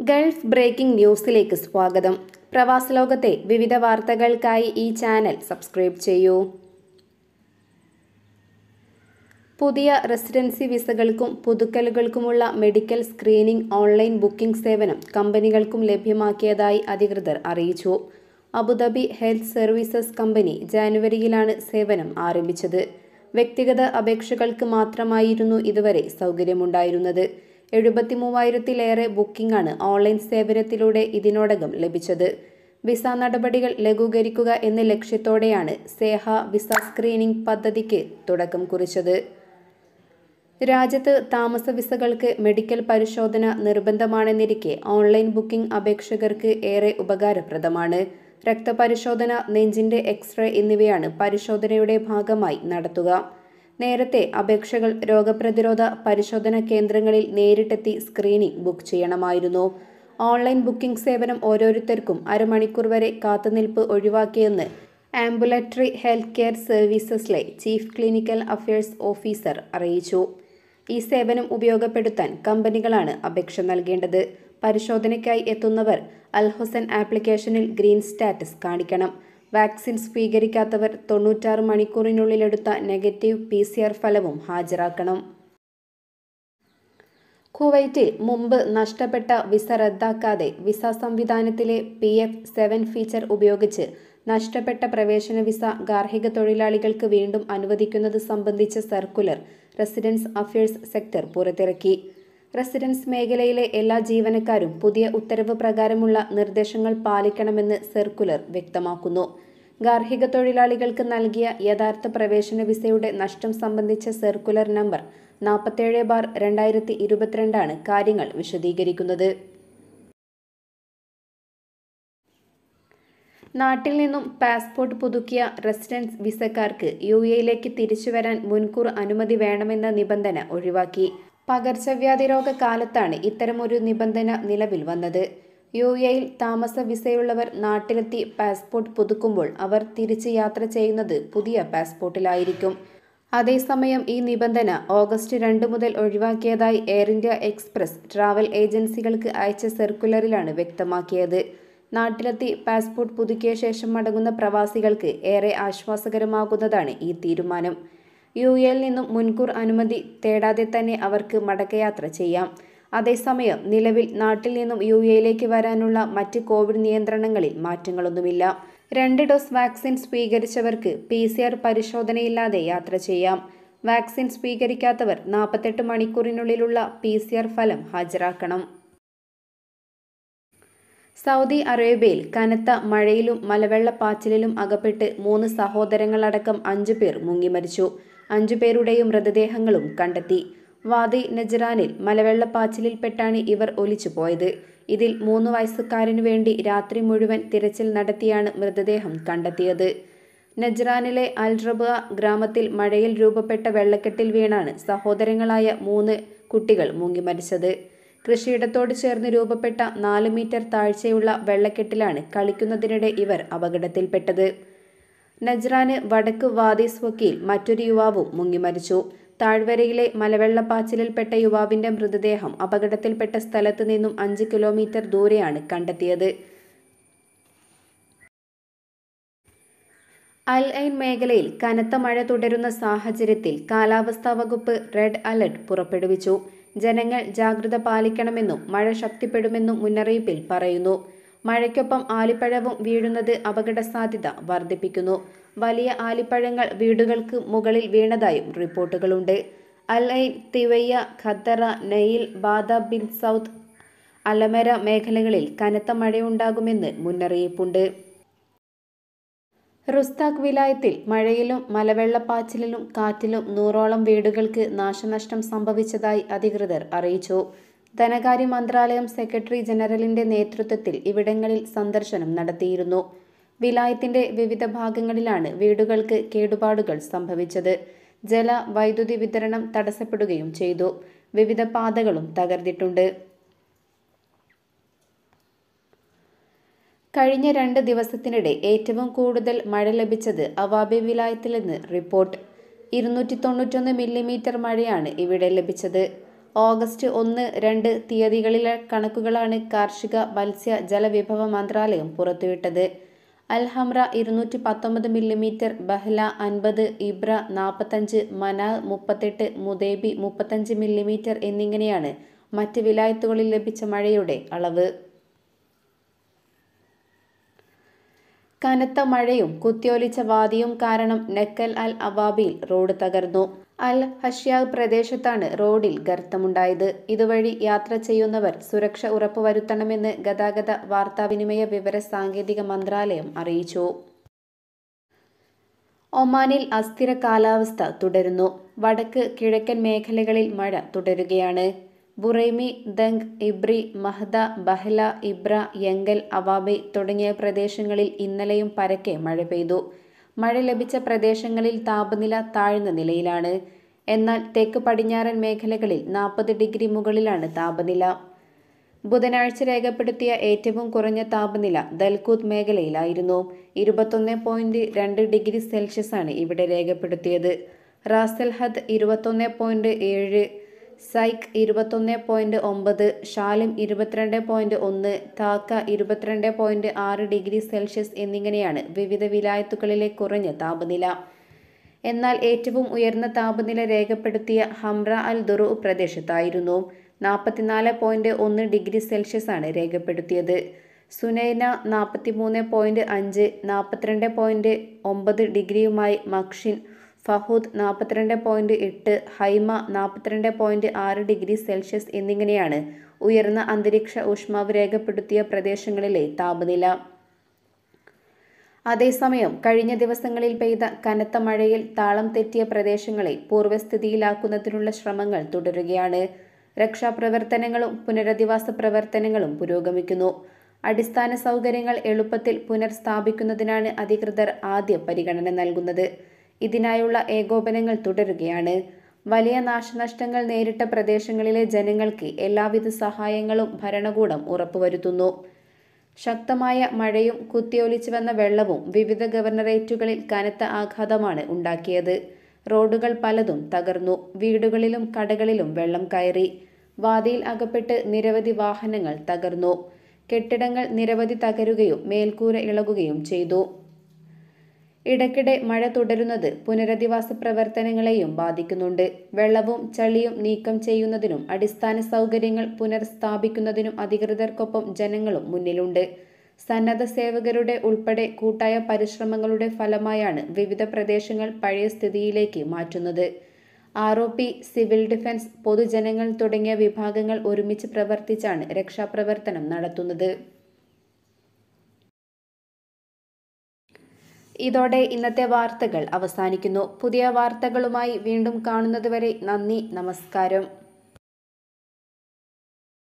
Gulf breaking ന്യൂസിലേക്ക് സ്വാഗതം പ്രവാസ ലോകത്തെ വിവിധ വാർത്തകൾക്കായി ഈ ചാനൽ സബ്സ്ക്രൈബ് ചെയ്യൂ പുതിയ റെസിഡൻസി വിസകൾക്കും പുതുക്കലുകൾക്കുമുള്ള മെഡിക്കൽ സ്ക്രീനിംഗ് ഓൺലൈൻ ബുക്കിംഗ് സേവനം കമ്പനികൾക്കും ലഭ്യമാക്കിയതായി അധികൃതർ അറിയിച്ചു അബുദാബി ഹെൽത്ത് സർവീസസ് കമ്പനി ജാനുവരിയിലാണ് സേവനം ആരംഭിച്ചത് വ്യക്തിഗത അപേക്ഷകൾക്ക് മാത്രമായിരുന്നു ഇതുവരെ സൗകര്യമുണ്ടായിരുന്നത് എഴുപത്തി മൂവായിരത്തിലേറെ ബുക്കിംഗാണ് ഓൺലൈൻ സേവനത്തിലൂടെ ഇതിനോടകം ലഭിച്ചത് വിസ നടപടികൾ ലഘൂകരിക്കുക എന്ന ലക്ഷ്യത്തോടെയാണ് സേഹ വിസ സ്ക്രീനിംഗ് പദ്ധതിക്ക് തുടക്കം കുറിച്ചത് രാജ്യത്ത് താമസ വിസകൾക്ക് മെഡിക്കൽ പരിശോധന നിർബന്ധമാണെന്നിരിക്കെ ഓൺലൈൻ ബുക്കിംഗ് അപേക്ഷകർക്ക് ഏറെ ഉപകാരപ്രദമാണ് രക്തപരിശോധന നെഞ്ചിന്റെ എക്സ്റേ എന്നിവയാണ് പരിശോധനയുടെ ഭാഗമായി നടത്തുക നേരത്തെ അപേക്ഷകൾ രോഗപ്രതിരോധ പരിശോധന കേന്ദ്രങ്ങളിൽ നേരിട്ടെത്തി സ്ക്രീനിംഗ് ബുക്ക് ചെയ്യണമായിരുന്നു ഓൺലൈൻ ബുക്കിംഗ് സേവനം ഓരോരുത്തർക്കും അരമണിക്കൂർ വരെ കാത്തുനിൽപ്പ് ഒഴിവാക്കിയെന്ന് ആംബുലറ്ററി ഹെൽത്ത് കെയർ സർവീസസിലെ ചീഫ് ക്ലിനിക്കൽ അഫയേഴ്സ് ഓഫീസർ അറിയിച്ചു ഈ സേവനം ഉപയോഗപ്പെടുത്താൻ കമ്പനികളാണ് അപേക്ഷ നൽകേണ്ടത് പരിശോധനയ്ക്കായി എത്തുന്നവർ അൽഹൊസൻ ആപ്ലിക്കേഷനിൽ ഗ്രീൻ സ്റ്റാറ്റസ് കാണിക്കണം വാക്സിൻ സ്വീകരിക്കാത്തവർ തൊണ്ണൂറ്റാറ് മണിക്കൂറിനുള്ളിലെടുത്ത നെഗറ്റീവ് പി സി ആർ ഫലവും ഹാജരാക്കണം കുവൈറ്റിൽ മുമ്പ് നഷ്ടപ്പെട്ട വിസ റദ്ദാക്കാതെ വിസ സംവിധാനത്തിലെ പി എഫ് സെവൻ ഫീച്ചർ ഉപയോഗിച്ച് നഷ്ടപ്പെട്ട പ്രവേശന വിസ ഗാർഹിക തൊഴിലാളികൾക്ക് വീണ്ടും അനുവദിക്കുന്നത് സംബന്ധിച്ച സർക്കുലർ റെസിഡൻസ് അഫയേഴ്സ് സെക്ടർ പുറത്തിറക്കി റെസിഡൻസ് മേഖലയിലെ എല്ലാ ജീവനക്കാരും പുതിയ ഉത്തരവ് പ്രകാരമുള്ള നിർദ്ദേശങ്ങൾ പാലിക്കണമെന്ന് സർക്കുലർ വ്യക്തമാക്കുന്നു ഗാർഹിക തൊഴിലാളികൾക്ക് നൽകിയ യഥാർത്ഥ പ്രവേശന വിസയുടെ നഷ്ടം സംബന്ധിച്ച സർക്കുലർ നമ്പർ നാൽപ്പത്തേഴ് ബാർ രണ്ടായിരത്തി ഇരുപത്തിരണ്ടാണ് കാര്യങ്ങൾ വിശദീകരിക്കുന്നത് നാട്ടിൽ നിന്നും പാസ്പോർട്ട് പുതുക്കിയ റെസിഡൻസ് വിസക്കാർക്ക് യു എയിലേക്ക് തിരിച്ചുവരാൻ മുൻകൂർ അനുമതി വേണമെന്ന നിബന്ധന ഒഴിവാക്കി പകർച്ചവ്യാധി രോഗ കാലത്താണ് ഇത്തരമൊരു നിബന്ധന നിലവിൽ വന്നത് യു എയിൽ താമസ വിസയുള്ളവർ നാട്ടിലെത്തി പാസ്പോർട്ട് പുതുക്കുമ്പോൾ അവർ തിരിച്ച് യാത്ര ചെയ്യുന്നത് പുതിയ പാസ്പോർട്ടിലായിരിക്കും അതേസമയം ഈ നിബന്ധന ഓഗസ്റ്റ് രണ്ട് മുതൽ ഒഴിവാക്കിയതായി എയർ ഇന്ത്യ എക്സ്പ്രസ് ട്രാവൽ ഏജൻസികൾക്ക് അയച്ച സർക്കുലറിലാണ് വ്യക്തമാക്കിയത് നാട്ടിലെത്തി പാസ്പോർട്ട് പുതുക്കിയ ശേഷം മടങ്ങുന്ന പ്രവാസികൾക്ക് ഏറെ ആശ്വാസകരമാകുന്നതാണ് ഈ തീരുമാനം യു എയിൽ നിന്നും മുൻകൂർ അനുമതി തേടാതെ തന്നെ അവർക്ക് മടക്കയാത്ര ചെയ്യാം അതേസമയം നിലവിൽ നാട്ടിൽ നിന്നും യു എയിലേക്ക് വരാനുള്ള മറ്റ് കോവിഡ് നിയന്ത്രണങ്ങളിൽ മാറ്റങ്ങളൊന്നുമില്ല രണ്ട് ഡോസ് വാക്സിൻ സ്വീകരിച്ചവർക്ക് പി സി ആർ പരിശോധനയില്ലാതെ യാത്ര ചെയ്യാം വാക്സിൻ സ്വീകരിക്കാത്തവർ നാൽപ്പത്തെട്ട് മണിക്കൂറിനുള്ളിലുള്ള പി സി ആർ ഫലം ഹാജരാക്കണം സൗദി അറേബ്യയിൽ കനത്ത മഴയിലും മലവെള്ളപ്പാച്ചിലിലും അകപ്പെട്ട് മൂന്ന് സഹോദരങ്ങളടക്കം അഞ്ചു പേർ മുങ്ങിമരിച്ചു അഞ്ചു പേരുടെയും മൃതദേഹങ്ങളും കണ്ടെത്തി വാദി നജ്റാനിൽ മലവെള്ളപ്പാച്ചിലിൽപ്പെട്ടാണ് ഇവർ ഒലിച്ചു പോയത് ഇതിൽ മൂന്ന് വയസ്സുകാരനു വേണ്ടി രാത്രി മുഴുവൻ തിരച്ചിൽ നടത്തിയാണ് മൃതദേഹം കണ്ടെത്തിയത് നജ്റാനിലെ അൽറബ ഗ്രാമത്തിൽ മഴയിൽ രൂപപ്പെട്ട വെള്ളക്കെട്ടിൽ വീണാണ് സഹോദരങ്ങളായ മൂന്ന് കുട്ടികൾ മുങ്ങിമരിച്ചത് കൃഷിയിടത്തോട് ചേർന്ന് രൂപപ്പെട്ട നാല് മീറ്റർ താഴ്ചയുള്ള വെള്ളക്കെട്ടിലാണ് കളിക്കുന്നതിനിടെ ഇവർ അപകടത്തിൽപ്പെട്ടത് നജ്റാന് വടക്ക് വാദി സ്വക്കിയിൽ മറ്റൊരു യുവാവും മുങ്ങിമരിച്ചു താഴ്വരയിലെ മലവെള്ളപ്പാച്ചിലിൽപ്പെട്ട യുവാവിന്റെ മൃതദേഹം അപകടത്തിൽപ്പെട്ട സ്ഥലത്ത് നിന്നും അഞ്ച് കിലോമീറ്റർ ദൂരെയാണ് കണ്ടെത്തിയത് അൽ ഐൻ മേഖലയിൽ കനത്ത മഴ തുടരുന്ന സാഹചര്യത്തിൽ കാലാവസ്ഥാ വകുപ്പ് റെഡ് അലർട്ട് പുറപ്പെടുവിച്ചു ജനങ്ങൾ ജാഗ്രത പാലിക്കണമെന്നും മഴ ശക്തിപ്പെടുമെന്നും മുന്നറിയിപ്പിൽ പറയുന്നു മഴയ്ക്കൊപ്പം ആലിപ്പഴവും വീഴുന്നത് അപകട സാധ്യത വർദ്ധിപ്പിക്കുന്നു വലിയ ആലിപ്പഴങ്ങൾ വീടുകൾക്ക് മുകളിൽ വീണതായും റിപ്പോർട്ടുകളുണ്ട് അൽ ഐൻ തിവയ്യ ഖത്തറ നെയിൽ ബാദ ബിൻ സൗത്ത് അലമര മേഖലകളിൽ കനത്ത മഴയുണ്ടാകുമെന്ന് മുന്നറിയിപ്പുണ്ട് റുസ്താഖ് വിലായത്തിൽ മഴയിലും മലവെള്ളപ്പാച്ചിലിലും കാറ്റിലും നൂറോളം വീടുകൾക്ക് നാശനഷ്ടം സംഭവിച്ചതായി അധികൃതർ അറിയിച്ചു ധനകാര്യ മന്ത്രാലയം സെക്രട്ടറി ജനറലിന്റെ നേതൃത്വത്തിൽ ഇവിടങ്ങളിൽ സന്ദർശനം നടത്തിയിരുന്നു വിലായത്തിന്റെ വിവിധ ഭാഗങ്ങളിലാണ് വീടുകൾക്ക് കേടുപാടുകൾ സംഭവിച്ചത് ജല വൈദ്യുതി വിതരണം തടസ്സപ്പെടുകയും ചെയ്തു വിവിധ പാതകളും തകർന്നിട്ടുണ്ട് കഴിഞ്ഞ രണ്ട് ദിവസത്തിനിടെ ഏറ്റവും കൂടുതൽ മഴ ലഭിച്ചത് അവാബി വിലായത്തിലെന്ന് റിപ്പോർട്ട് ഇരുന്നൂറ്റി തൊണ്ണൂറ്റൊന്ന് മില്ലിമീറ്റർ മഴയാണ് ഇവിടെ ലഭിച്ചത് ഓഗസ്റ്റ് ഒന്ന് രണ്ട് തീയതികളിലെ കണക്കുകളാണ് കാർഷിക മത്സ്യ ജലവിഭവ മന്ത്രാലയം പുറത്തുവിട്ടത് അൽഹംറ ഇരുന്നൂറ്റി പത്തൊമ്പത് മില്ലിമീറ്റർ ബഹ്ല അൻപത് ഇബ്ര നാൽപ്പത്തഞ്ച് മന മുപ്പത്തെട്ട് മുദേബി മുപ്പത്തഞ്ച് മില്ലിമീറ്റർ എന്നിങ്ങനെയാണ് മറ്റ് വിലായത്തുകളിൽ ലഭിച്ച മഴയുടെ അളവ് കനത്ത മഴയും കുത്തിയൊലിച്ച വാദിയും കാരണം നെക്കൽ അൽ അവാബിയിൽ റോഡ് തകർന്നു അൽ ഹഷ്യാഗ് പ്രദേശത്താണ് റോഡിൽ ഗർത്തമുണ്ടായത് ഇതുവഴി യാത്ര ചെയ്യുന്നവർ സുരക്ഷ ഉറപ്പുവരുത്തണമെന്ന് ഗതാഗത വാർത്താവിനിമയ വിവര സാങ്കേതിക മന്ത്രാലയം അറിയിച്ചു ഒമാനിൽ അസ്ഥിര കാലാവസ്ഥ തുടരുന്നു വടക്ക് കിഴക്കൻ മേഖലകളിൽ മഴ തുടരുകയാണ് Buraimi Dank Ibri Mahdah Bahla Ibra Yanqul Awabi തുടങ്ങിയ പ്രദേശങ്ങളിൽ ഇന്നലെയും പരക്കെ മഴ പെയ്തു മഴ ലഭിച്ച പ്രദേശങ്ങളിൽ താപനില താഴ്ന്ന നിലയിലാണ് എന്നാൽ തെക്ക് പടിഞ്ഞാറൻ മേഖലകളിൽ നാൽപ്പത് ഡിഗ്രി മുകളിലാണ് താപനില ബുധനാഴ്ച രേഖപ്പെടുത്തിയ ഏറ്റവും കുറഞ്ഞ താപനില ദൽകൂത്ത് മേഖലയിലായിരുന്നു ഇരുപത്തൊന്ന് പോയിന്റ് രണ്ട് ഡിഗ്രി സെൽഷ്യസ് ആണ് ഇവിടെ രേഖപ്പെടുത്തിയത് റാസൽഹദ് ഇരുപത്തൊന്ന് പോയിന്റ് ഏഴ് സൈക്ക് ഇരുപത്തൊന്ന് പോയിന്റ് ഒമ്പത് ഷാലിം ഇരുപത്തിരണ്ട് പോയിന്റ് ഒന്ന് താക്ക ഇരുപത്തിരണ്ട് പോയിന്റ് ആറ് ഡിഗ്രി സെൽഷ്യസ് എന്നിങ്ങനെയാണ് വിവിധ വിലായത്തുകളിലെ കുറഞ്ഞ താപനില എന്നാൽ ഏറ്റവും ഉയർന്ന താപനില രേഖപ്പെടുത്തിയ ഹംറ അൽ ദുറു പ്രദേശത്തായിരുന്നു നാൽപ്പത്തിനാല് പോയിന്റ് ഒന്ന് ഡിഗ്രി സെൽഷ്യസ് ആണ് രേഖപ്പെടുത്തിയത് സുനൈന നാൽപ്പത്തിമൂന്ന് പോയിന്റ് അഞ്ച് നാൽപ്പത്തിരണ്ട് പോയിന്റ് ഒമ്പത് ഡിഗ്രിയുമായി മക്ഷിൻ ഫഹൂദ് നാൽപ്പത്തിരണ്ട് പോയിന്റ് എട്ട് ഹൈമ നാൽപ്പത്തിരണ്ട് പോയിന്റ് ആറ് ഡിഗ്രി സെൽഷ്യസ് എന്നിങ്ങനെയാണ് ഉയർന്ന അന്തരീക്ഷ ഊഷ്മാവ് രേഖപ്പെടുത്തിയ പ്രദേശങ്ങളിലെ താപനില അതേസമയം കഴിഞ്ഞ ദിവസങ്ങളിൽ പെയ്ത കനത്ത മഴയിൽ താളം തെറ്റിയ പ്രദേശങ്ങളെ പൂർവ്വസ്ഥിതിയിലാക്കുന്നതിനുള്ള ശ്രമങ്ങൾ തുടരുകയാണ് രക്ഷാപ്രവർത്തനങ്ങളും പുനരധിവാസ പ്രവർത്തനങ്ങളും പുരോഗമിക്കുന്നു അടിസ്ഥാന സൗകര്യങ്ങൾ എളുപ്പത്തിൽ പുനർസ്ഥാപിക്കുന്നതിനാണ് അധികൃതർ ആദ്യ പരിഗണന നൽകുന്നത് ഇതിനായുള്ള ഏകോപനങ്ങൾ തുടരുകയാണ് വലിയ നാശനഷ്ടങ്ങൾ നേരിട്ട പ്രദേശങ്ങളിലെ ജനങ്ങൾക്ക് എല്ലാവിധ സഹായങ്ങളും ഭരണകൂടം ഉറപ്പുവരുത്തുന്നു ശക്തമായ മഴയും കുത്തിയൊലിച്ചു വന്ന വെള്ളവും വിവിധ ഗവർണറേറ്റുകളിൽ കനത്ത ആഘാതമാണ് ഉണ്ടാക്കിയത് റോഡുകൾ പലതും തകർന്നു വീടുകളിലും കടകളിലും വെള്ളം കയറി വാതിയിൽ അകപ്പെട്ട് നിരവധി വാഹനങ്ങൾ തകർന്നു കെട്ടിടങ്ങൾ നിരവധി തകരുകയും മേൽക്കൂര ഇളകുകയും ചെയ്തു ഇടയ്ക്കിടെ മഴ തുടരുന്നത് പുനരധിവാസ പ്രവർത്തനങ്ങളെയും ബാധിക്കുന്നുണ്ട് വെള്ളവും ചളിയും നീക്കം ചെയ്യുന്നതിനും അടിസ്ഥാന സൗകര്യങ്ങൾ പുനർസ്ഥാപിക്കുന്നതിനും അധികൃതർക്കൊപ്പം ജനങ്ങളും മുന്നിലുണ്ട് സന്നദ്ധ സേവകരുടെ ഉൾപ്പെടെ കൂട്ടായ പരിശ്രമങ്ങളുടെ ഫലമായാണ് വിവിധ പ്രദേശങ്ങൾ പഴയ സ്ഥിതിയിലേക്ക് മാറ്റുന്നത് R O P civil defence പൊതുജനങ്ങൾ തുടങ്ങിയ വിഭാഗങ്ങൾ ഒരുമിച്ച് പ്രവർത്തിച്ചാണ് രക്ഷാപ്രവർത്തനം നടത്തുന്നത് ഇതോടെ ഇന്നത്തെ വാർത്തകൾ അവസാനിക്കുന്നു പുതിയ വാർത്തകളുമായി വീണ്ടും കാണുന്നതുവരെ നന്ദി നമസ്കാരം